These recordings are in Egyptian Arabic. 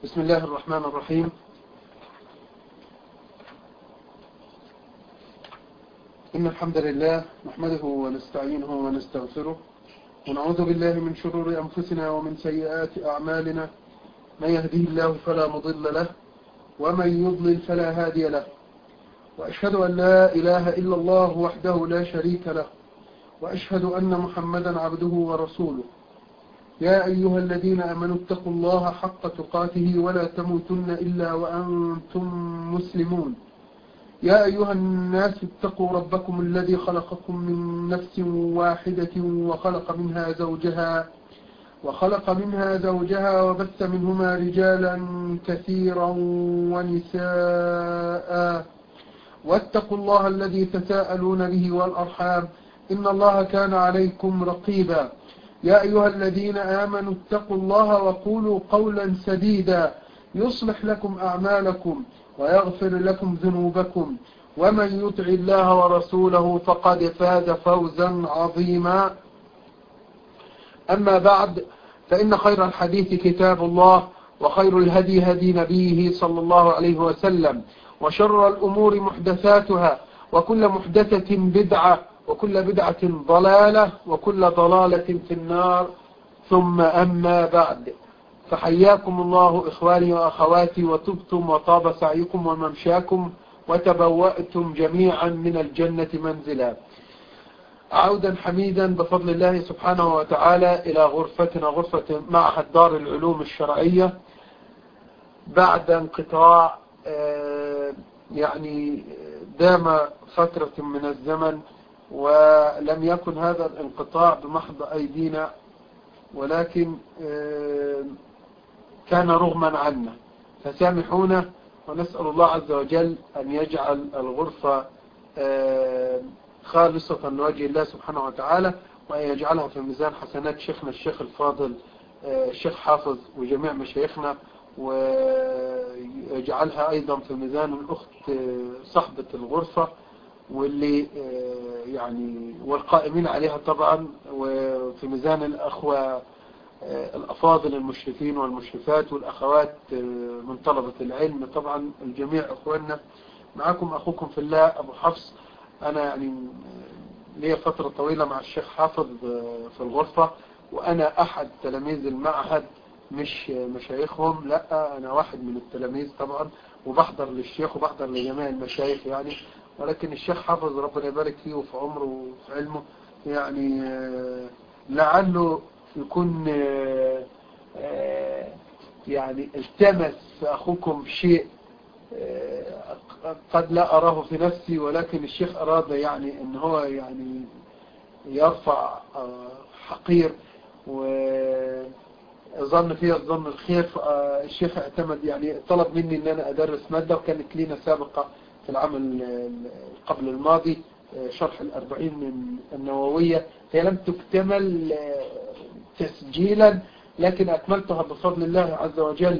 بسم الله الرحمن الرحيم إن الحمد لله نحمده ونستعينه ونستغفره ونعوذ بالله من شرور أنفسنا ومن سيئات أعمالنا من يهديه الله فلا مضل له ومن يضلل فلا هادي له وأشهد أن لا إله إلا الله وحده لا شريك له وأشهد أن محمدا عبده ورسوله يا أيها الذين أمنوا اتقوا الله حق تقاته ولا تموتن إلا وأنتم مسلمون يا أيها الناس اتقوا ربكم الذي خلقكم من نفس واحدة وخلق منها زوجها وخلق منها زوجها وبث منهما رجالا كثيرا ونساء واتقوا الله الذي تساءلون به والأرحام إن الله كان عليكم رقيبا يا أيها الذين آمنوا اتقوا الله وقولوا قولا سديدا يصلح لكم أعمالكم ويغفر لكم ذنوبكم ومن يطع الله ورسوله فقد فاز فوزا عظيما أما بعد فإن خير الحديث كتاب الله وخير الهدي هدي نبيه صلى الله عليه وسلم وشر الأمور محدثاتها وكل محدثة بدعة وكل بدعة ضلالة وكل ضلالة في النار ثم أما بعد فحياكم الله إخواني وأخواتي وطبتم وطاب سعيكم وممشاكم وتبوأتم جميعا من الجنة منزلا عودا حميدا بفضل الله سبحانه وتعالى إلى غرفتنا غرفة معهد دار العلوم الشرعية بعد انقطاع يعني دام فترة من الزمن ولم يكن هذا الانقطاع بمحض أيدينا ولكن كان رغما عنا فسامحونا ونسأل الله عز وجل أن يجعل الغرفة خالصة لوجه الله سبحانه وتعالى وأن يجعلها في ميزان حسنات شيخنا الشيخ الفاضل الشيخ حافظ وجميع مشايخنا ويجعلها أيضا في ميزان الأخت صاحبة الغرفة واللي يعني والقائمين عليها طبعا وفي ميزان الأخوة الأفاضل المشرفين والمشرفات والأخوات من طلبة العلم طبعا الجميع أخواننا معكم أخوكم في الله أبو حفص أنا يعني لي فترة طويلة مع الشيخ حافظ في الغرفة وأنا أحد تلاميذ المعهد مش مشايخهم لا أنا واحد من التلاميذ طبعا وبحضر للشيخ وبحضر لجميع المشايخ يعني ولكن الشيخ حافظ ربنا يبارك فيه وفي عمره وفي علمه يعني لعله يكون يعني التمس في أخوكم شيء قد لا أراه في نفسي ولكن الشيخ أراد يعني أن هو يعني يرفع حقير وظن فيه الظن الخير الشيخ اعتمد يعني طلب مني أن أنا أدرس مادة وكانت لينا سابقة في العام قبل الماضي شرح الأربعين من النووية هي لم تكتمل تسجيلا لكن أكملتها بفضل الله عز وجل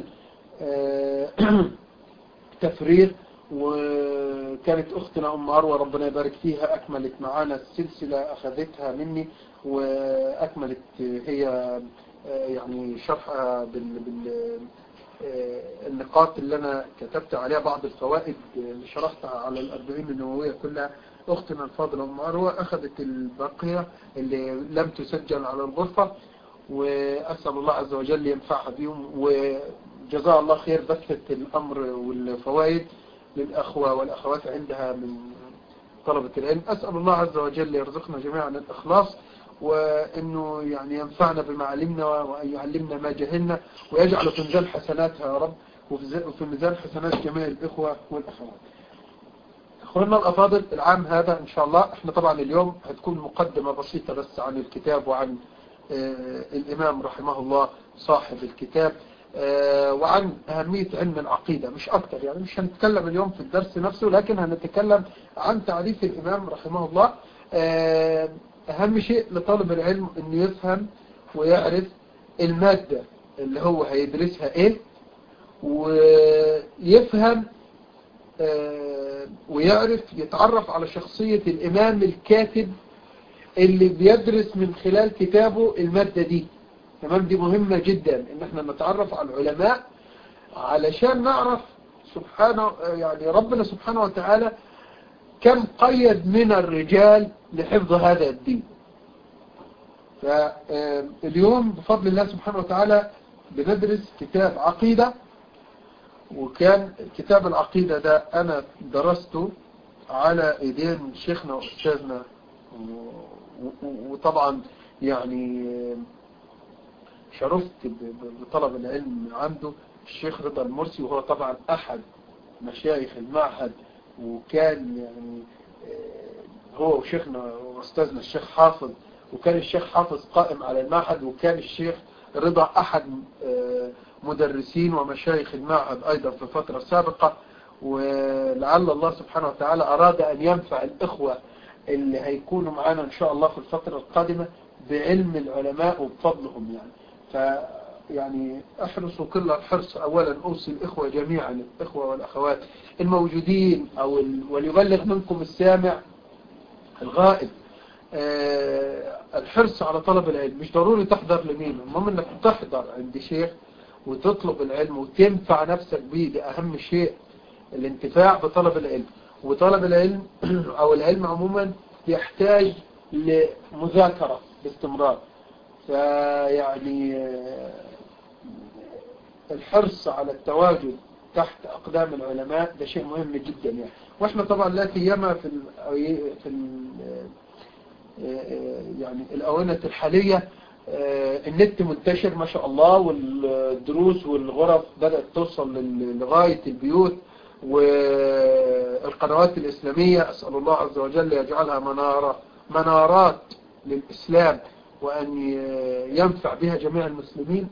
تفريغ وكانت أختنا أم أروى ربنا يبارك فيها أكملت معانا السلسلة أخذتها مني وأكملت هي يعني شرحها بال, بال النقاط اللي أنا كتبت عليها بعض الفوائد اللي شرحتها على الأربعين النووية كلها أختنا الفاضلة أم أروى أخذت الباقية اللي لم تسجل على الغرفة وأسأل الله عز وجل ينفعها بهم وجزاء الله خير بثت الأمر والفوائد للأخوة والأخوات عندها من طلبة العلم أسأل الله عز وجل يرزقنا جميعا الإخلاص وأنه يعني ينفعنا بما علمنا وأن يعلمنا ما جهلنا ويجعل في ميزان حسناتها يا رب وفي ميزان حسنات جميع الإخوة والأخوات أخوانا الأفاضل العام هذا إن شاء الله احنا طبعا اليوم هتكون مقدمة بسيطة بس عن الكتاب وعن الإمام رحمه الله صاحب الكتاب وعن أهمية علم العقيدة مش أكتر يعني مش هنتكلم اليوم في الدرس نفسه لكن هنتكلم عن تعريف الإمام رحمه الله أهم شيء لطالب العلم أنه يفهم ويعرف المادة اللي هو هيدرسها إيه ويفهم ويعرف يتعرف على شخصية الإمام الكاتب اللي بيدرس من خلال كتابه المادة دي تمام دي مهمة جدا ان احنا نتعرف على العلماء علشان نعرف سبحانه يعني ربنا سبحانه وتعالى كم قيد من الرجال لحفظ هذا الدين فاليوم بفضل الله سبحانه وتعالى بندرس كتاب عقيدة وكان كتاب العقيدة ده أنا درسته على ايدين شيخنا واستاذنا وطبعا يعني شرفت بطلب العلم عنده الشيخ رضا المرسي وهو طبعا احد مشايخ المعهد وكان يعني هو وشيخنا واستاذنا الشيخ حافظ وكان الشيخ حافظ قائم على المعهد وكان الشيخ رضا احد مدرسين ومشايخ المعهد ايضا في فترة سابقة ولعل الله سبحانه وتعالى أراد أن ينفع الإخوة اللي هيكونوا معانا إن شاء الله في الفترة القادمة بعلم العلماء وبفضلهم يعني ف يعني احرصوا كل الحرص أولا أوصي الإخوة جميعا الإخوة والأخوات الموجودين أو ال... وليبلغ منكم السامع الغائب أه الحرص على طلب العلم مش ضروري تحضر لمين المهم انك تحضر عند شيخ وتطلب العلم وتنفع نفسك بيه ده أهم شيء الانتفاع بطلب العلم وطلب العلم او العلم عموما يحتاج لمذاكرة باستمرار فيعني الحرص على التواجد تحت اقدام العلماء ده شيء مهم جدا يعني واحنا طبعا لا سيما في ال في ال يعني الاونة الحالية النت منتشر ما شاء الله والدروس والغرف بدأت توصل لغاية البيوت والقنوات الإسلامية أسأل الله عز وجل يجعلها منارة منارات للإسلام وأن ينفع بها جميع المسلمين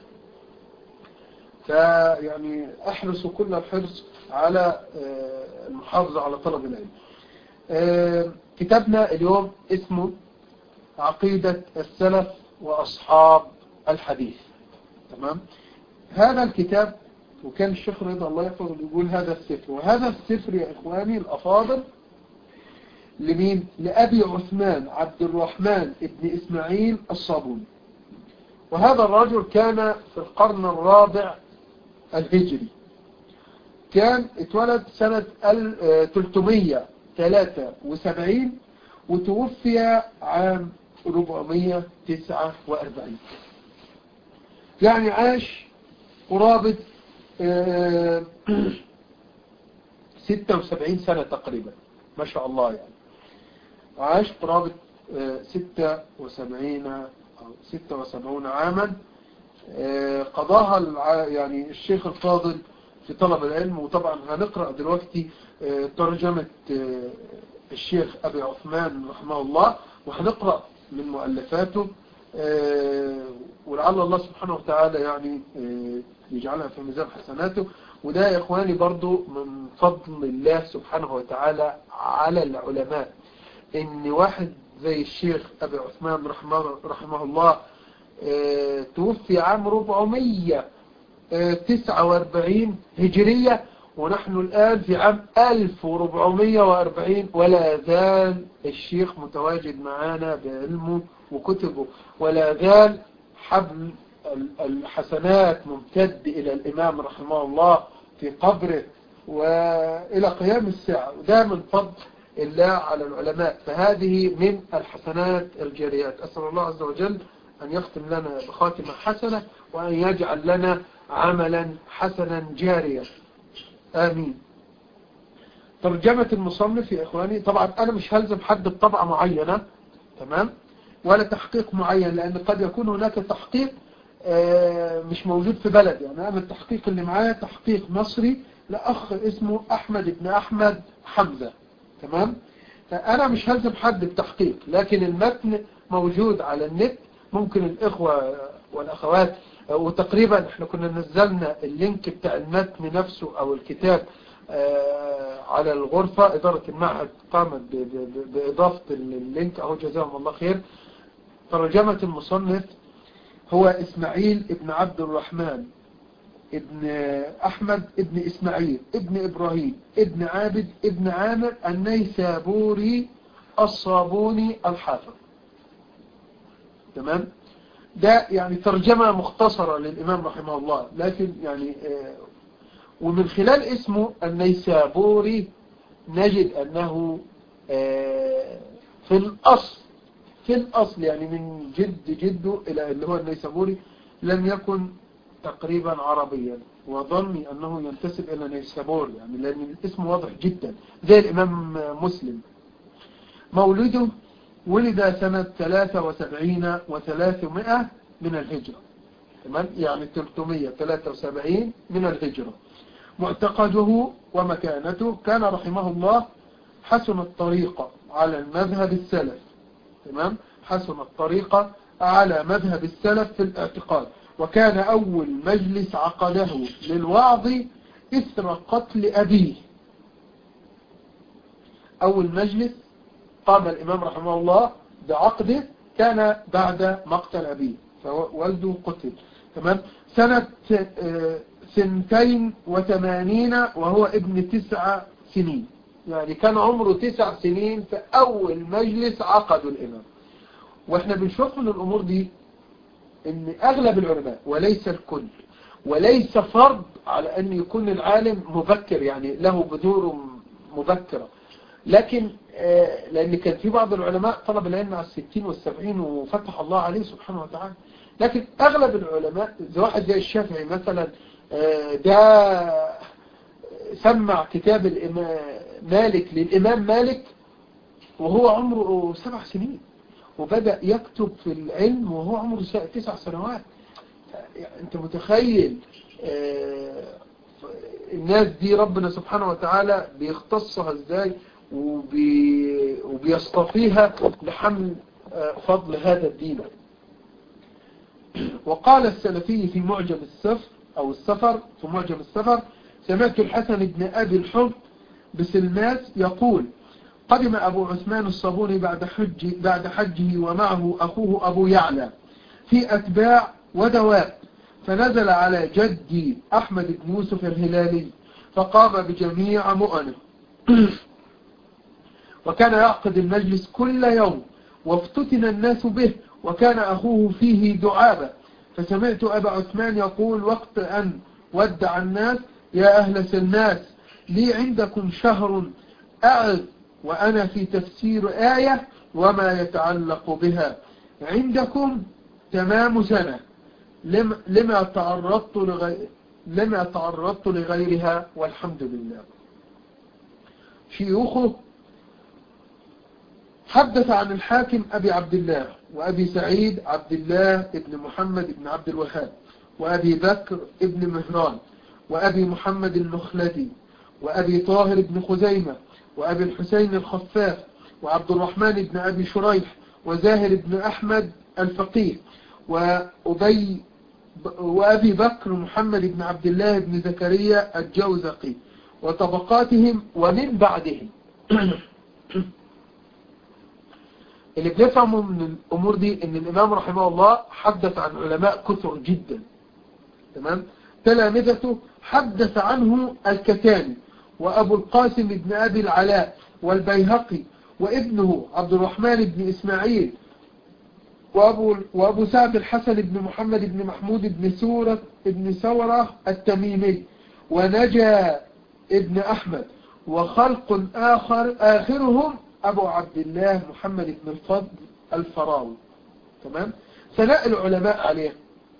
فيعني أحرص كل الحرص على المحافظة على طلب العلم كتابنا اليوم اسمه عقيدة السلف وأصحاب الحديث تمام هذا الكتاب وكان الشيخ رضا الله يحفظه يقول هذا السفر وهذا السفر يا إخواني الأفاضل لمين لأبي عثمان عبد الرحمن ابن إسماعيل الصابوني وهذا الرجل كان في القرن الرابع الهجري كان اتولد سنة 373 وتوفي عام 449 يعني عاش قرابة 76 سنة تقريبا ما شاء الله يعني عاش قرابة 76 أو 76 عاما قضاها يعني الشيخ الفاضل في طلب العلم وطبعا هنقرأ دلوقتي ترجمة الشيخ أبي عثمان رحمه الله وهنقرأ من مؤلفاته ولعل الله سبحانه وتعالى يعني يجعلها في ميزان حسناته وده يا إخواني برضو من فضل الله سبحانه وتعالى على العلماء إن واحد زي الشيخ أبي عثمان رحمه, رحمه الله توفي عام 449 هجرية ونحن الآن في عام 1440 ولا زال الشيخ متواجد معنا بعلمه وكتبه ولا زال حبل الحسنات ممتد إلى الإمام رحمه الله في قبره وإلى قيام الساعة وده من فضل الله على العلماء فهذه من الحسنات الجاريات أسأل الله عز وجل أن يختم لنا بخاتمة حسنة وأن يجعل لنا عملا حسنا جاريا آمين ترجمة المصنف يا إخواني طبعا أنا مش هلزم حد بطبعة معينة تمام ولا تحقيق معين لأن قد يكون هناك تحقيق مش موجود في بلد يعني أنا التحقيق اللي معايا تحقيق مصري لأخ اسمه أحمد بن أحمد حمزة تمام فأنا مش هلزم حد بتحقيق لكن المتن موجود على النت ممكن الإخوة والأخوات وتقريبا احنا كنا نزلنا اللينك بتاع المتن نفسه أو الكتاب على الغرفة إدارة المعهد قامت بإضافة اللينك أهو جزاهم الله خير ترجمة المصنف هو إسماعيل ابن عبد الرحمن ابن أحمد ابن إسماعيل ابن إبراهيم ابن عابد ابن عامر النيسابوري الصابوني الحافظ تمام ده يعني ترجمة مختصرة للإمام رحمه الله لكن يعني ومن خلال اسمه النيسابوري نجد أنه آه، في الأصل في الأصل يعني من جد جده إلى اللي هو النيسابوري لم يكن تقريبا عربيا وظني أنه ينتسب إلى نيسابور يعني لأن الاسم واضح جدا زي الإمام مسلم مولده ولد سنة 73 و300 من الهجرة تمام يعني 373 من الهجرة معتقده ومكانته كان رحمه الله حسن الطريقة على المذهب السلف تمام حسن الطريقة على مذهب السلف في الاعتقاد وكان أول مجلس عقده للوعظ إثر قتل أبيه أول مجلس قام الإمام رحمه الله بعقده كان بعد مقتل أبيه فوالده قتل تمام سنة سنتين وثمانين وهو ابن تسع سنين يعني كان عمره تسع سنين في أول مجلس عقده الإمام وإحنا بنشوف من الأمور دي إن أغلب العلماء وليس الكل وليس فرض على أن يكون العالم مبكر يعني له بذور مبكرة لكن لأن كان في بعض العلماء طلب العلم على الستين والسبعين وفتح الله عليه سبحانه وتعالى لكن أغلب العلماء زي واحد زي الشافعي مثلا ده سمع كتاب مالك للإمام مالك وهو عمره سبع سنين وبدأ يكتب في العلم وهو عمره تسع سنوات انت متخيل الناس دي ربنا سبحانه وتعالى بيختصها ازاي وبي وبيصطفيها لحمل فضل هذا الدين وقال السلفي في معجم السفر أو السفر في معجم السفر سمعت الحسن بن أبي الحب بسلماس يقول قدم أبو عثمان الصابوني بعد, حج بعد حجه ومعه أخوه أبو يعلى في أتباع ودواب فنزل على جدي أحمد بن يوسف الهلالي فقام بجميع مؤنه وكان يعقد المجلس كل يوم وافتتن الناس به وكان أخوه فيه دعابة فسمعت أبا عثمان يقول وقت أن ودع الناس يا أهل سلناس لي عندكم شهر أعظ وأنا في تفسير آية وما يتعلق بها عندكم تمام سنة لما تعرضت لغير لما تعرضت لغيرها والحمد لله شيوخه حدث عن الحاكم أبي عبد الله وأبي سعيد عبد الله ابن محمد بن عبد الوهاب وأبي بكر ابن مهران وأبي محمد النخلدي وأبي طاهر بن خزيمة وأبي الحسين الخفاف وعبد الرحمن بن أبي شريح وزاهر بن أحمد الفقيه وأبي وأبي بكر محمد بن عبد الله بن زكريا الجوزقي وطبقاتهم ومن بعدهم اللي بنفهمه من الأمور دي ان الإمام رحمه الله حدث عن علماء كثر جدا تمام تلامذته حدث عنه الكتاني وأبو القاسم بن أبي العلاء والبيهقي وابنه عبد الرحمن بن إسماعيل وأبو, وأبو سعد الحسن بن محمد بن محمود بن سورة بن سورة التميمي ونجا ابن أحمد وخلق آخر آخرهم أبو عبد الله محمد بن الفضل الفراوي تمام ثناء العلماء عليه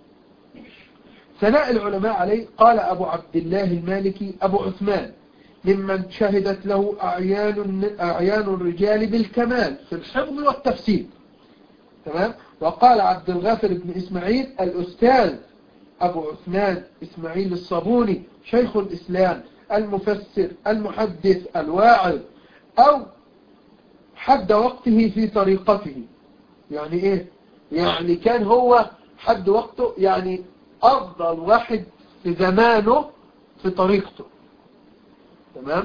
ثناء العلماء عليه قال أبو عبد الله المالكي أبو عثمان ممن شهدت له أعيان, أعيان الرجال بالكمال في الحفظ والتفسير تمام وقال عبد الغافر بن إسماعيل الأستاذ أبو عثمان إسماعيل الصابوني شيخ الإسلام المفسر المحدث الواعظ أو حد وقته في طريقته يعني ايه يعني كان هو حد وقته يعني افضل واحد في زمانه في طريقته تمام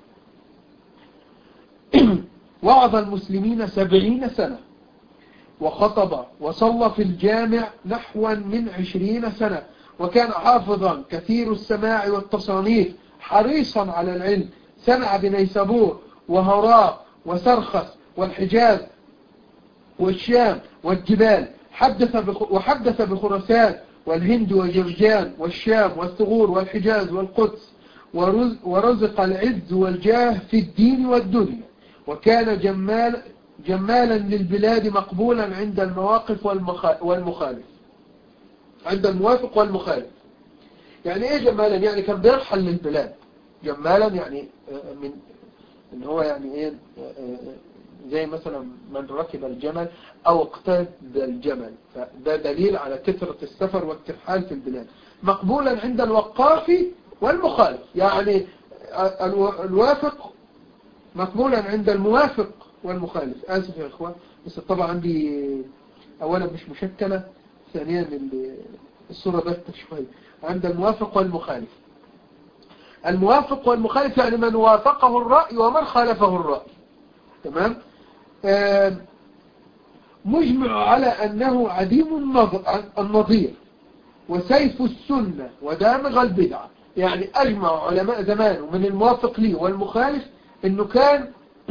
وعظ المسلمين سبعين سنة وخطب وصلى في الجامع نحوا من عشرين سنة وكان حافظا كثير السماع والتصانيف حريصا على العلم سمع بنيسابور وهراء وسرخس والحجاز والشام والجبال حدث وحدث بخرسان والهند وجرجان والشام والثغور والحجاز والقدس ورزق العز والجاه في الدين والدنيا وكان جمال جمالا للبلاد مقبولا عند المواقف والمخالف عند الموافق والمخالف يعني ايه جمالا يعني كان بيرحل للبلاد جمالا يعني من ان هو يعني ايه زي مثلا من ركب الجمل او اقتاد الجمل فده دليل على كثرة السفر والترحال في البلاد مقبولا عند الوقاف والمخالف يعني الوافق مقبولا عند الموافق والمخالف آسف يا إخوان بس طبعا عندي أولا مش مشكلة ثانيا الصورة باتة شوي عند الموافق والمخالف الموافق والمخالف يعني من وافقه الرأي ومن خالفه الرأي تمام مجمع على أنه عديم النظير وسيف السنة ودامغ البدعة يعني أجمع علماء زمانه من الموافق لي والمخالف أنه كان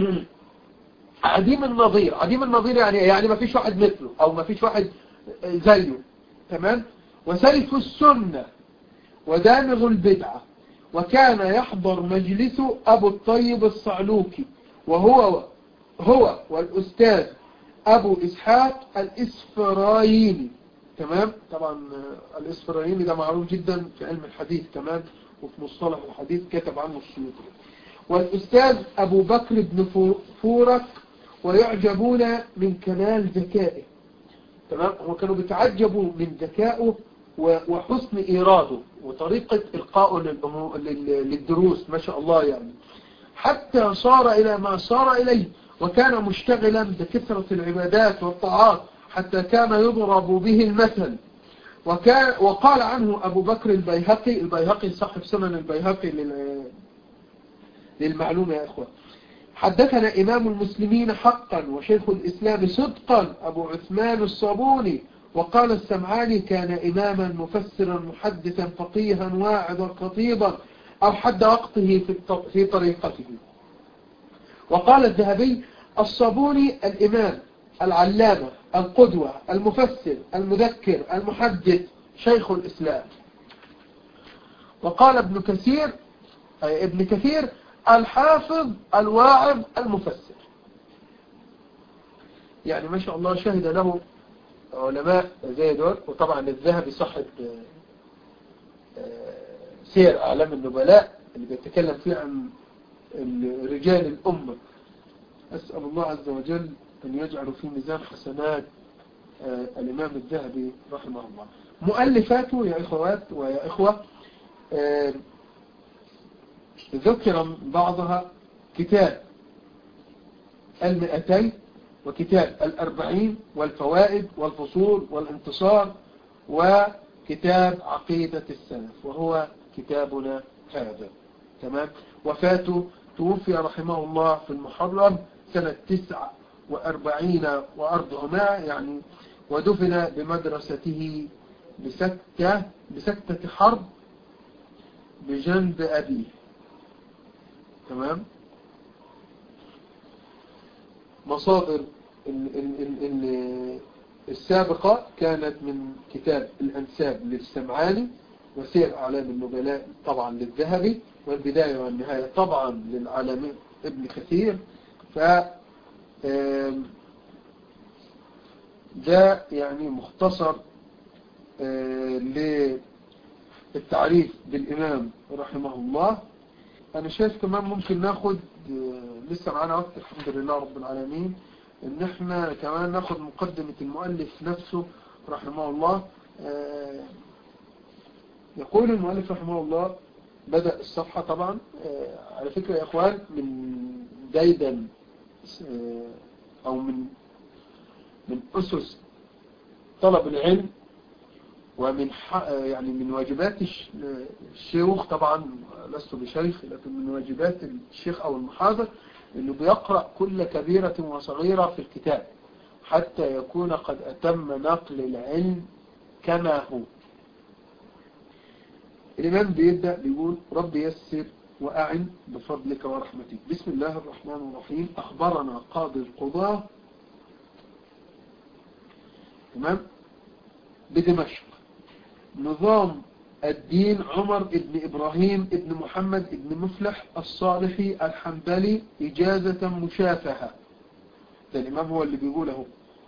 عديم النظير عديم النظير يعني يعني ما فيش واحد مثله أو ما فيش واحد زيه تمام وسيف السنة ودامغ البدعة وكان يحضر مجلسه أبو الطيب الصعلوكي وهو هو والأستاذ أبو إسحاق الإسفرايني تمام طبعا الإسفرايني ده معروف جدا في علم الحديث كمان وفي مصطلح الحديث كتب عنه السيوطي والأستاذ أبو بكر بن فورك ويعجبون من كمال ذكائه تمام هم كانوا بيتعجبوا من ذكائه وحسن إيراده وطريقة إلقائه للدروس ما شاء الله يعني حتى صار إلى ما صار إليه وكان مشتغلا بكثرة العبادات والطاعات حتى كان يضرب به المثل وكان وقال عنه أبو بكر البيهقي البيهقي صاحب سنن البيهقي للمعلومة يا أخوة حدثنا إمام المسلمين حقا وشيخ الإسلام صدقا أبو عثمان الصابوني وقال السمعاني كان إماما مفسرا محدثا فقيها واعظا خطيبا أو حد وقته في طريقته وقال الذهبي الصابوني الإمام العلامة القدوة المفسر المذكر المحدث شيخ الإسلام وقال ابن كثير أي ابن كثير الحافظ الواعظ المفسر يعني ما شاء الله شهد له علماء زي دول وطبعا الذهبي صاحب سير أعلام النبلاء اللي بيتكلم فيه عن رجال الأمة أسأل الله عز وجل أن يجعل في ميزان حسنات الإمام الذهبي رحمه الله مؤلفاته يا إخوات ويا إخوة ذكر بعضها كتاب المئتين وكتاب الأربعين والفوائد والفصول والانتصار وكتاب عقيدة السلف وهو كتابنا هذا تمام وفاته توفي رحمه الله في المحرم سنة تسع وأربعين وأربعمائة يعني ودفن بمدرسته بسكة بسكتة حرب بجنب أبيه تمام مصادر السابقة كانت من كتاب الأنساب للسمعاني وسير أعلام النبلاء طبعا للذهبي والبداية والنهاية طبعا للعالم ابن كثير ف ده يعني مختصر للتعريف بالإمام رحمه الله أنا شايف كمان ممكن ناخد لسه معانا وقت الحمد لله رب العالمين إن احنا كمان ناخد مقدمة المؤلف نفسه رحمه الله يقول المؤلف رحمه الله بدأ الصفحة طبعا على فكرة يا أخوان من دايدا أو من من أسس طلب العلم ومن يعني من واجبات الشيوخ طبعا لست بشيخ لكن من واجبات الشيخ أو المحاضر انه بيقرأ كل كبيرة وصغيرة في الكتاب حتى يكون قد أتم نقل العلم كما هو الإمام بيبدأ بيقول رب يسر وأعن بفضلك ورحمتك بسم الله الرحمن الرحيم أخبرنا قاضي القضاة تمام بدمشق نظام الدين عمر ابن إبراهيم ابن محمد ابن مفلح الصالحي الحنبلي إجازة مشافهة ده الإمام هو اللي بيقوله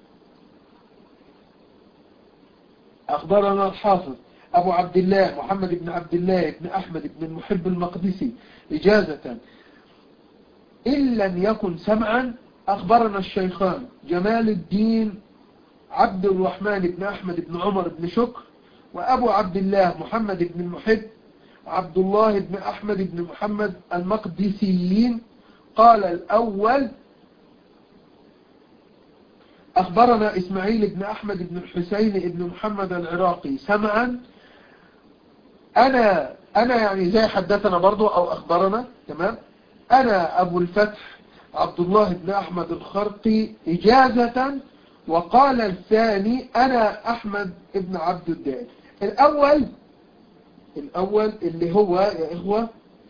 أخبرنا الحافظ أبو عبد الله محمد بن عبد الله بن أحمد بن المحب المقدسي إجازة إن لم يكن سمعا أخبرنا الشيخان جمال الدين عبد الرحمن بن أحمد بن عمر بن شكر وأبو عبد الله محمد بن المحب عبد الله بن أحمد بن محمد المقدسيين قال الأول أخبرنا إسماعيل بن أحمد بن الحسين بن محمد العراقي سمعا أنا أنا يعني زي حدثنا برضو أو أخبرنا تمام أنا أبو الفتح عبد الله بن أحمد الخرقي إجازة وقال الثاني أنا أحمد بن عبد الدائم الأول الأول اللي هو يا إخوة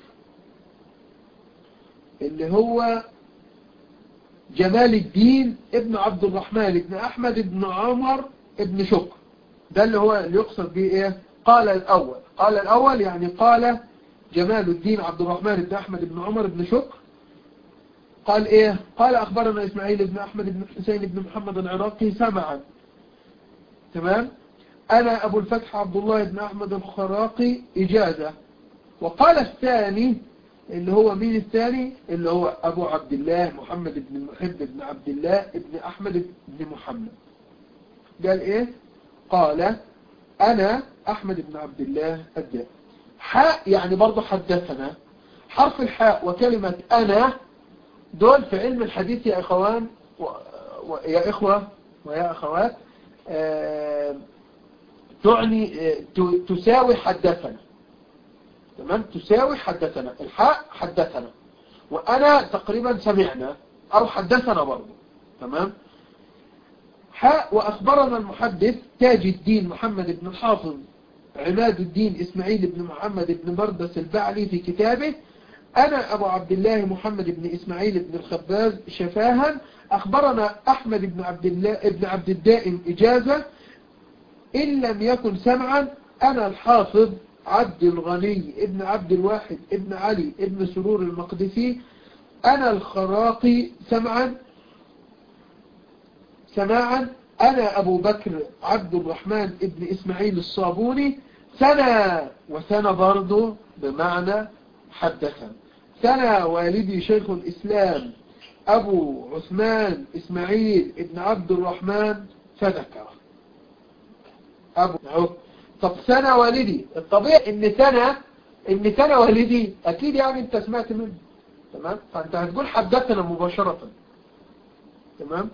اللي هو جمال الدين ابن عبد الرحمن ابن أحمد ابن عمر ابن شكر ده اللي هو اللي يقصد به إيه قال الأول قال الأول يعني قال جمال الدين عبد الرحمن بن أحمد بن عمر بن شكر قال إيه قال أخبرنا إسماعيل بن أحمد بن حسين بن محمد العراقي سمعا تمام أنا أبو الفتح عبد الله بن أحمد الخراقي إجازة وقال الثاني اللي هو مين الثاني اللي هو أبو عبد الله محمد بن المحب بن عبد الله بن أحمد بن محمد قال إيه قال أنا أحمد بن عبد الله الدائم حاء يعني برضه حدثنا حرف الحاء وكلمة أنا دول في علم الحديث يا إخوان و... و... يا إخوة ويا أخوات آه... تعني آه... ت... تساوي حدثنا تمام تساوي حدثنا الحاء حدثنا وأنا تقريبا سمعنا أو حدثنا برضه تمام حاء وأخبرنا المحدث تاج الدين محمد بن الحافظ عماد الدين إسماعيل بن محمد بن بردس البعلي في كتابه أنا أبو عبد الله محمد بن إسماعيل بن الخباز شفاها أخبرنا أحمد بن عبد الله ابن عبد الدائم إجازة إن لم يكن سمعا أنا الحافظ عبد الغني ابن عبد الواحد ابن علي ابن سرور المقدسي أنا الخراقي سمعا سماعا أنا أبو بكر عبد الرحمن ابن إسماعيل الصابوني سنة وسنة برضه بمعنى حدثا سنة والدي شيخ الإسلام أبو عثمان إسماعيل ابن عبد الرحمن فذكر أبو طب سنة والدي الطبيعي إن سنة إن سنة والدي أكيد يعني أنت سمعت منه تمام فأنت هتقول حدثنا مباشرة تمام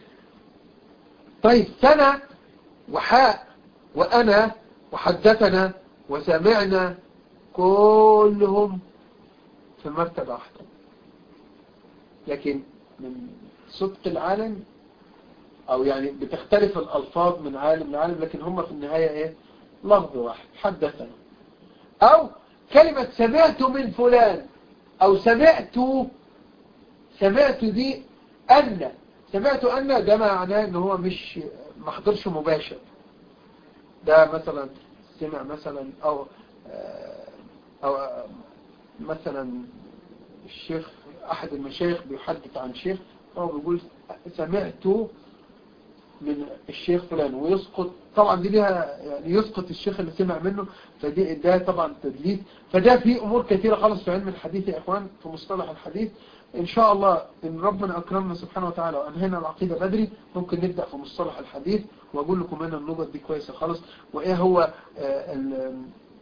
طيب سنة وحاء وأنا وحدثنا وسمعنا كلهم في مرتبة واحدة لكن من صدق العالم أو يعني بتختلف الألفاظ من عالم لعالم لكن هم في النهاية إيه لفظ واحد حدثنا أو كلمة سمعت من فلان أو سمعت سمعت دي أن سمعت أن ده معناه ان هو مش ما حضرش مباشر ده مثلا سمع مثلا او او مثلا الشيخ احد المشايخ بيحدث عن شيخ هو بيقول سمعت من الشيخ فلان ويسقط طبعا دي ليها يعني يسقط الشيخ اللي سمع منه فدي ده طبعا تدليس فده في امور كثيره خالص في علم الحديث يا اخوان في مصطلح الحديث ان شاء الله ان ربنا اكرمنا سبحانه وتعالى وانهينا العقيده بدري ممكن نبدا في مصطلح الحديث واقول لكم هنا النقط دي كويسه خالص وايه هو ال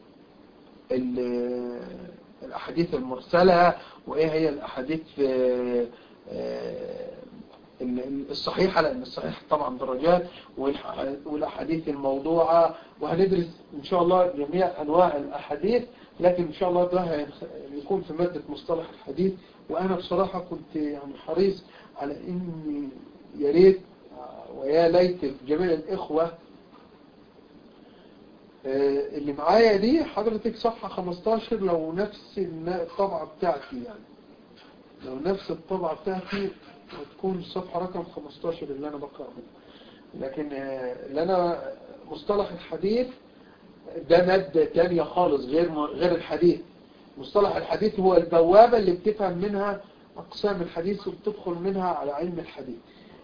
ال الاحاديث المرسله وايه هي الاحاديث الصحيحة لأن الصحيح طبعا درجات والأحاديث الموضوعة وهندرس إن شاء الله جميع أنواع الأحاديث لكن إن شاء الله ده يكون في مادة مصطلح الحديث وأنا بصراحة كنت يعني حريص على إني يا ريت ويا ليت جميع الإخوة اللي معايا دي حضرتك صفحة 15 لو نفس الطبعة بتاعتي يعني لو نفس الطبعة بتاعتي هتكون الصفحة رقم 15 اللي أنا بقرأ لكن اللي أنا مصطلح الحديث ده مادة تانية خالص غير غير الحديث مصطلح الحديث هو البوابة اللي بتفهم منها أقسام الحديث وبتدخل منها على علم الحديث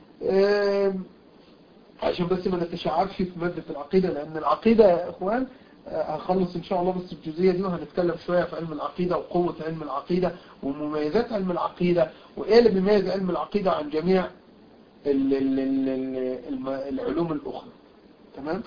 عشان بس ما نتشعبش في مادة العقيدة لأن العقيدة يا إخوان هخلص إن شاء الله بس الجزئية دي وهنتكلم شوية في علم العقيدة وقوة علم العقيدة ومميزات علم العقيدة وإيه اللي بيميز علم العقيدة عن جميع ال ال ال العلوم الأخرى تمام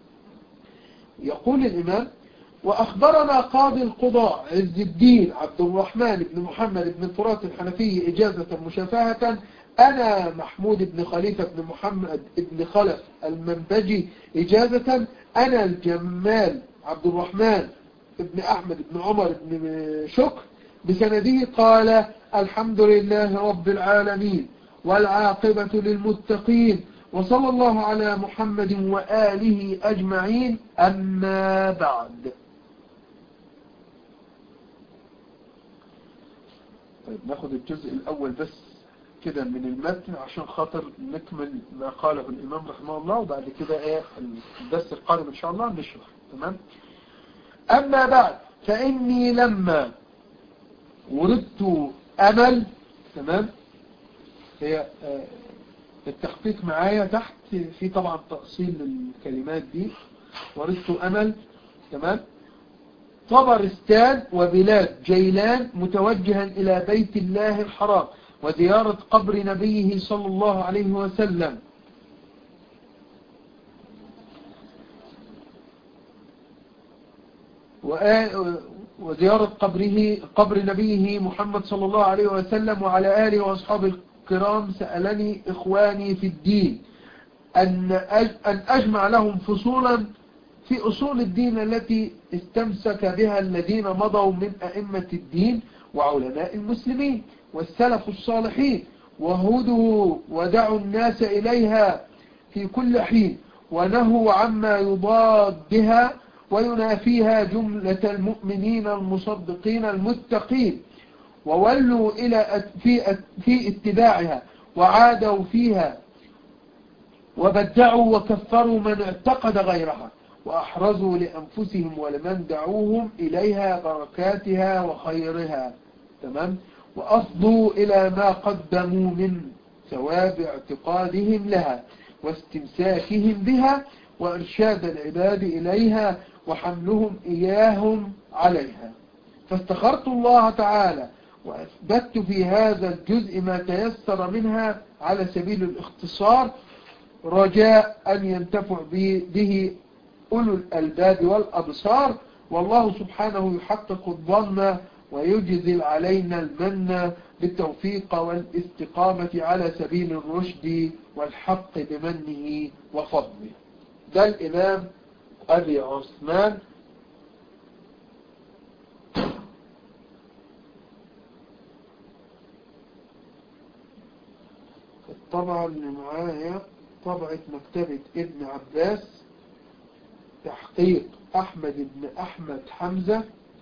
يقول الإمام وأخبرنا قاضي القضاء عز الدين عبد الرحمن بن محمد بن فرات الحنفي إجازة مشافهة أنا محمود بن خليفة بن محمد بن خلف المنبجي إجازة أنا الجمال عبد الرحمن بن أحمد بن عمر بن شكر بسنده قال الحمد لله رب العالمين والعاقبة للمتقين وصلى الله على محمد وآله أجمعين أما بعد طيب ناخد الجزء الأول بس كده من المتن عشان خاطر نكمل ما قاله الإمام رحمه الله وبعد كده ايه الدرس القادم إن شاء الله نشرح تمام أما بعد فإني لما وردت أمل تمام هي التحقيق معايا تحت في طبعا تأصيل للكلمات دي وردت أمل تمام طبرستان وبلاد جيلان متوجها إلى بيت الله الحرام وزيارة قبر نبيه صلى الله عليه وسلم وزيارة قبره قبر نبيه محمد صلى الله عليه وسلم وعلى آله وأصحابه الكرام سألني إخواني في الدين أن أن أجمع لهم فصولا في أصول الدين التي استمسك بها الذين مضوا من أئمة الدين وعلماء المسلمين والسلف الصالحين وهدوا ودعوا الناس إليها في كل حين ونهوا عما يضاد بها وينافيها جملة المؤمنين المصدقين المتقين وولوا إلى في في اتباعها وعادوا فيها وبدعوا وكفروا من اعتقد غيرها وأحرزوا لأنفسهم ولمن دعوهم إليها بركاتها وخيرها تمام وأفضوا إلى ما قدموا من ثواب اعتقادهم لها واستمساكهم بها وإرشاد العباد إليها وحملهم إياهم عليها فاستخرت الله تعالى وأثبت في هذا الجزء ما تيسر منها على سبيل الاختصار رجاء أن ينتفع به أولو الألباب والأبصار والله سبحانه يحقق الظن ويجزل علينا المن بالتوفيق والاستقامة على سبيل الرشد والحق بمنه وفضله ده الإمام أبي عثمان الطبعة اللي معايا طبعة مكتبة ابن عباس تحقيق أحمد بن أحمد حمزة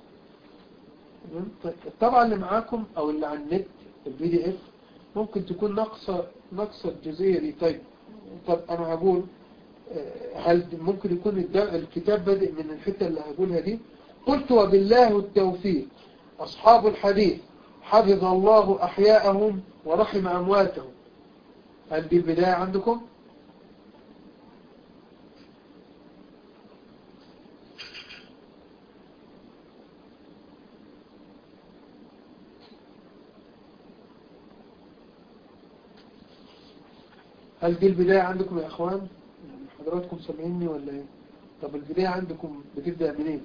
الطبعة اللي معاكم أو اللي على النت البي دي اف ممكن تكون ناقصة ناقصة الجزئية دي طيب طب أنا هقول هل ممكن يكون الكتاب بادئ من الحتة اللي هقولها دي قلت وبالله التوفيق أصحاب الحديث حفظ الله أحياءهم ورحم أمواتهم هل دي البداية عندكم؟ هل دي البداية عندكم يا أخوان يعني حضراتكم سامعيني ولا ايه طب البداية عندكم بتبدأ منين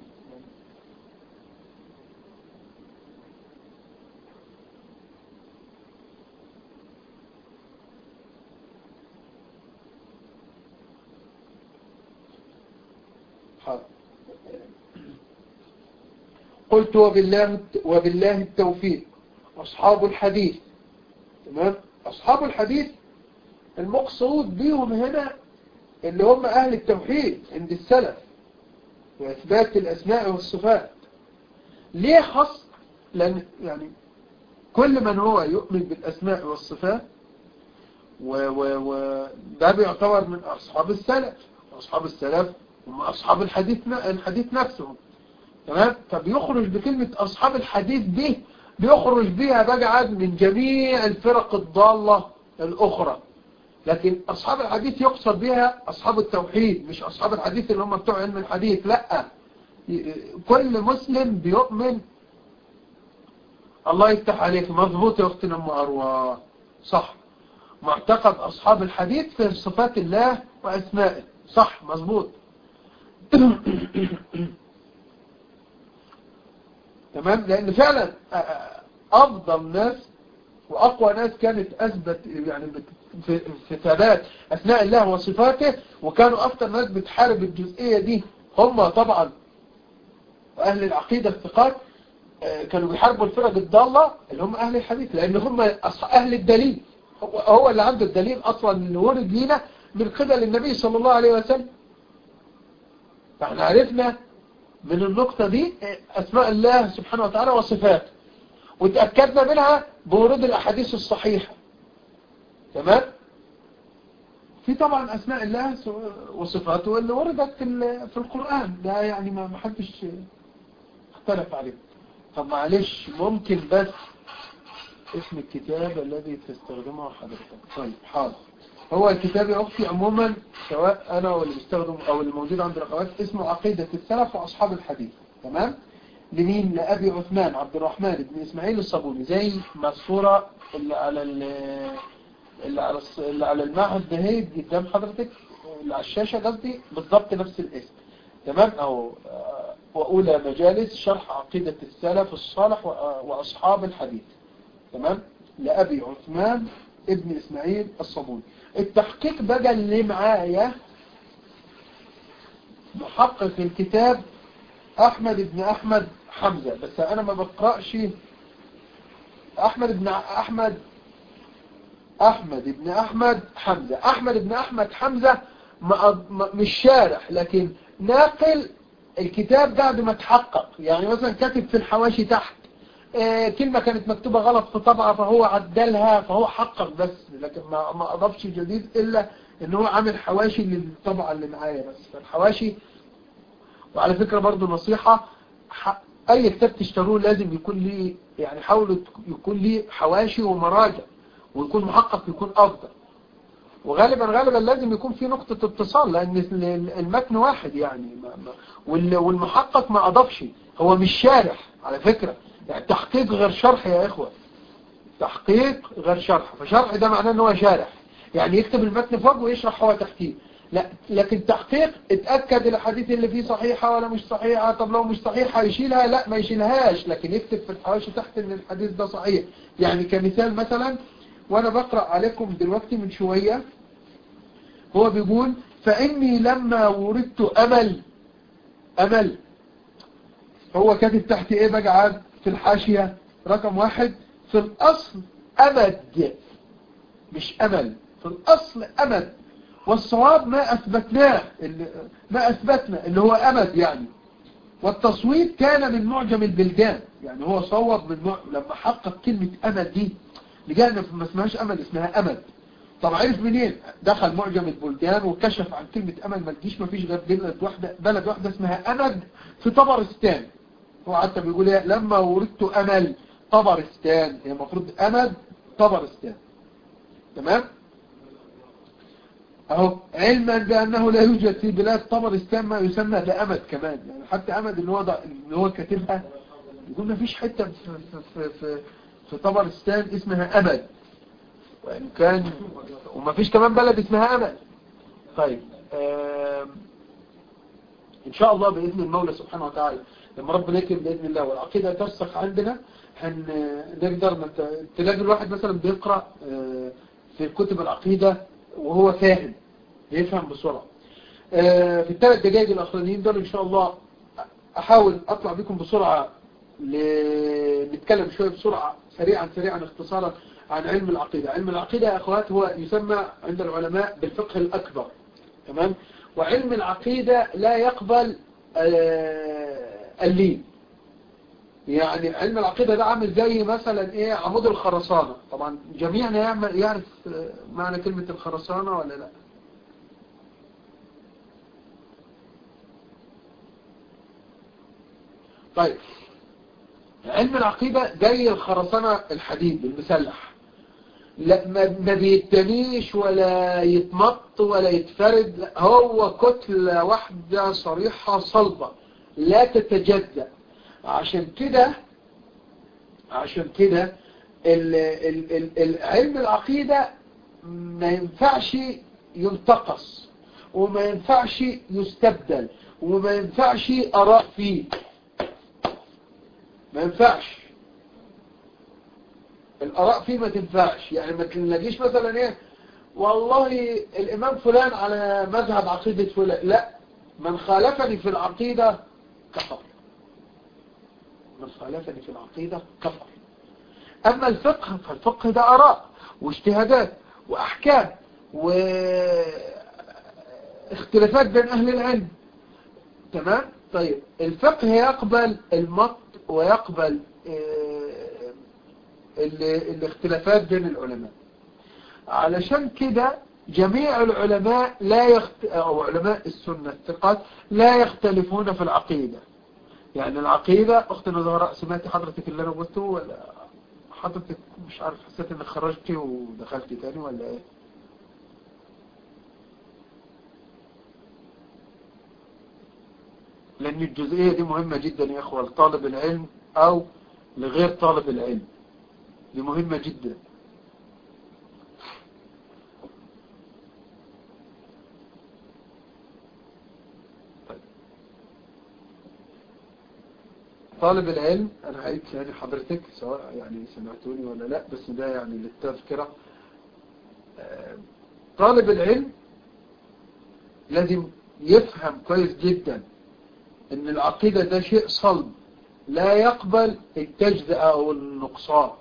قلت وبالله وبالله التوفيق أصحاب الحديث تمام أصحاب الحديث المقصود بيهم هنا اللي هم أهل التوحيد عند السلف وإثبات الأسماء والصفات ليه خص لأن يعني كل من هو يؤمن بالأسماء والصفات وده بيعتبر من أصحاب السلف أصحاب السلف هم أصحاب الحديث الحديث نفسهم تمام فبيخرج بكلمة أصحاب الحديث دي بيخرج بيها بقى من جميع الفرق الضالة الأخرى لكن أصحاب الحديث يقصد بها أصحاب التوحيد مش أصحاب الحديث اللي هم بتوع علم الحديث لا كل مسلم بيؤمن الله يفتح عليك مضبوط يا أختنا أم أروى صح معتقد أصحاب الحديث في صفات الله وأسمائه صح مظبوط تمام لأن فعلا أفضل ناس وأقوى ناس كانت أثبت يعني في, في ثبات أثناء الله وصفاته وكانوا أكثر ناس بتحارب الجزئية دي هم طبعا أهل العقيدة الثقات كانوا بيحاربوا الفرق الضالة اللي هم أهل الحديث لأن هم أهل الدليل هو اللي عنده الدليل أصلا اللي ورد لينا من قبل النبي صلى الله عليه وسلم فاحنا عرفنا من النقطة دي أسماء الله سبحانه وتعالى وصفاته وتأكدنا منها بورود الأحاديث الصحيحة تمام في طبعا أسماء الله وصفاته اللي وردت في في القرآن ده يعني ما حدش اختلف عليه طب معلش ممكن بس اسم الكتاب الذي تستخدمه حضرتك طيب حاضر هو الكتاب يا أختي عموما سواء أنا واللي بستخدم أو اللي موجود عند الأخوات اسمه عقيدة السلف وأصحاب الحديث تمام لمين لأبي عثمان عبد الرحمن بن إسماعيل الصابوني زي ما الصورة اللي على اللي على اللي على المعهد ده قدام حضرتك اللي على الشاشة قصدي بالضبط نفس الاسم تمام أو وأولى مجالس شرح عقيدة السلف الصالح وأصحاب الحديث تمام لأبي عثمان ابن إسماعيل الصابوني التحقيق بقى اللي معايا محقق الكتاب أحمد بن أحمد حمزة بس أنا ما بقرأش أحمد بن أحمد أحمد بن أحمد حمزة أحمد بن أحمد حمزة مش شارح لكن ناقل الكتاب بعد ما تحقق يعني مثلا كاتب في الحواشي تحت آه كلمة كانت مكتوبة غلط في طبعة فهو عدلها فهو حقق بس لكن ما, ما أضافش جديد إلا إن هو عامل حواشي للطبعة اللي معايا بس فالحواشي وعلى فكرة برضو نصيحة أي كتاب تشتروه لازم يكون ليه يعني حاولوا يكون ليه حواشي ومراجع ويكون محقق يكون أفضل وغالبا غالبا لازم يكون في نقطة اتصال لأن المتن واحد يعني والمحقق ما أضافش هو مش شارح على فكرة يعني تحقيق غير شرح يا إخوة تحقيق غير شرح فشرح ده معناه ان هو شارح يعني يكتب المتن فوق ويشرح هو تحتيه لا لكن تحقيق اتأكد الحديث اللي فيه صحيحة ولا مش صحيحة طب لو مش صحيحة يشيلها لا ما يشيلهاش لكن يكتب في الحواشي تحت ان الحديث ده صحيح يعني كمثال مثلا وانا بقرأ عليكم دلوقتي من شوية هو بيقول فإني لما وردت أمل أمل هو كاتب تحت ايه بقى عاد في الحاشية رقم واحد في الأصل أمد مش أمل في الأصل أمد والصواب ما أثبتناه ما أثبتنا اللي هو أمد يعني والتصويب كان من معجم البلدان يعني هو صوب من معجم لما حقق كلمة أمد دي لقانا ما اسمهاش أمل اسمها أمد طب عرف منين دخل معجم البلدان وكشف عن كلمة أمل ما تجيش ما فيش غير بلد واحدة بلد واحدة اسمها أمد في طبرستان هو حتى بيقول ايه لما وردت أمل طبرستان هي المفروض أمد طبرستان تمام اهو علما بأنه لا يوجد في بلاد طبرستان ما يسمى بأمد كمان يعني حتى أمد اللي هو اللي هو كاتبها يقول ما فيش حتة في, في, في, في, في طبرستان اسمها أمد وإن كان وما فيش كمان بلد اسمها أمد طيب إن شاء الله بإذن المولى سبحانه وتعالى لما ربنا يكرم بإذن الله والعقيدة ترسخ عندنا هنقدر تلاقي الواحد مثلا بيقرأ في كتب العقيدة وهو فاهم يفهم بسرعة في الثلاث دقائق الأخرانيين دول إن شاء الله أحاول أطلع بكم بسرعة نتكلم شوية بسرعة سريعا سريعا اختصارا عن علم العقيدة علم العقيدة يا أخوات هو يسمى عند العلماء بالفقه الأكبر تمام وعلم العقيدة لا يقبل اللين يعني علم العقيدة ده عامل زي مثلا ايه عمود الخرسانة طبعا جميعنا يعمل يعرف معنى كلمة الخرسانة ولا لا طيب علم العقيدة زي الخرسانة الحديد المسلح لا ما بيتنيش ولا يتمط ولا يتفرد لا هو كتلة واحدة صريحة صلبة لا تتجزأ عشان كده عشان كده علم العقيدة ما ينفعش ينتقص وما ينفعش يستبدل وما ينفعش أراء فيه ما ينفعش الآراء فيه ما تنفعش يعني ما تلاقيش مثلا ايه والله الإمام فلان على مذهب عقيدة فلان لا من خالفني في العقيدة كفر من خالفني في العقيدة كفر أما الفقه فالفقه ده آراء واجتهادات وأحكام واختلافات بين أهل العلم تمام طيب الفقه يقبل المط ويقبل الاختلافات بين العلماء علشان كده جميع العلماء لا يخت... أو علماء السنة الثقات لا يختلفون في العقيدة يعني العقيدة أختنا زهراء سمعتي حضرتك اللي أنا قلته ولا حضرتك مش عارف حسيت انك خرجتي ودخلتي تاني ولا ايه لأن الجزئية دي مهمة جدا يا أخوة لطالب العلم أو لغير طالب العلم دي مهمة جدا طالب العلم أنا هعيد يعني حضرتك سواء يعني سمعتوني ولا لا بس ده يعني للتذكرة طالب العلم لازم يفهم كويس جدا ان العقيدة ده شيء صلب لا يقبل التجزئة او النقصان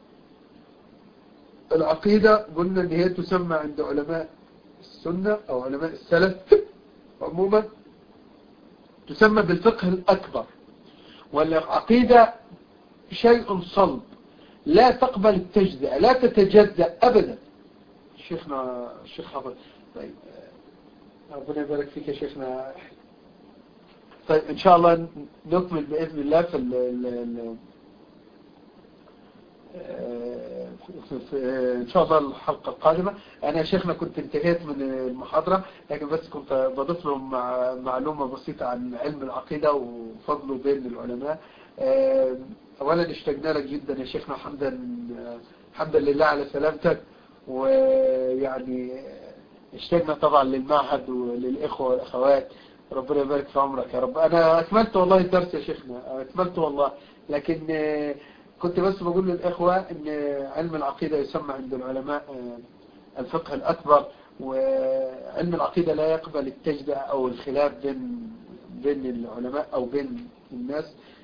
العقيدة قلنا ان هي تسمى عند علماء السنة او علماء السلف عموما تسمى بالفقه الاكبر والعقيدة شيء صلب لا تقبل التجزئة لا تتجزأ ابدا شيخنا الشيخ حافظ طيب ربنا يبارك فيك يا شيخنا طيب ان شاء الله نكمل باذن الله في ال ال ان شاء الله الحلقة القادمة انا يا شيخنا كنت انتهيت من المحاضرة لكن بس كنت بضيف لهم مع معلومة بسيطة عن علم العقيدة وفضله بين العلماء اولا اشتقنا لك جدا يا شيخنا حمدا حمدا لله على سلامتك ويعني اشتقنا طبعا للمعهد وللإخوة والأخوات ربنا يبارك في عمرك يا رب أنا أكملت والله الدرس يا شيخنا أكملت والله لكن كنت بس بقول للإخوة أن علم العقيدة يسمى عند العلماء الفقه الأكبر وعلم العقيدة لا يقبل التجدئة أو الخلاف بين بين العلماء أو بين الناس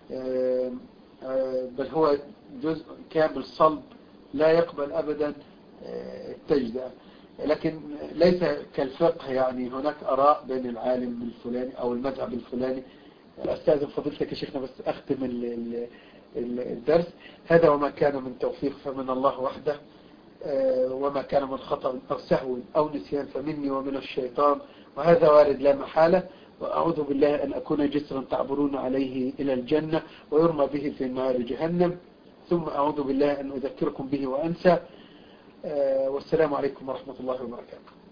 بل هو جزء كامل صلب لا يقبل أبدا التجدئة لكن ليس كالفقه يعني هناك آراء بين العالم الفلاني أو المذهب الفلاني أستاذن فضيلتك يا شيخنا بس أختم الدرس هذا وما كان من توفيق فمن الله وحده وما كان من خطأ أو سهو أو نسيان فمني ومن الشيطان وهذا وارد لا محالة وأعوذ بالله أن أكون جسرا تعبرون عليه إلى الجنة ويرمى به في نار جهنم ثم أعوذ بالله أن أذكركم به وأنسى والسلام عليكم ورحمة الله وبركاته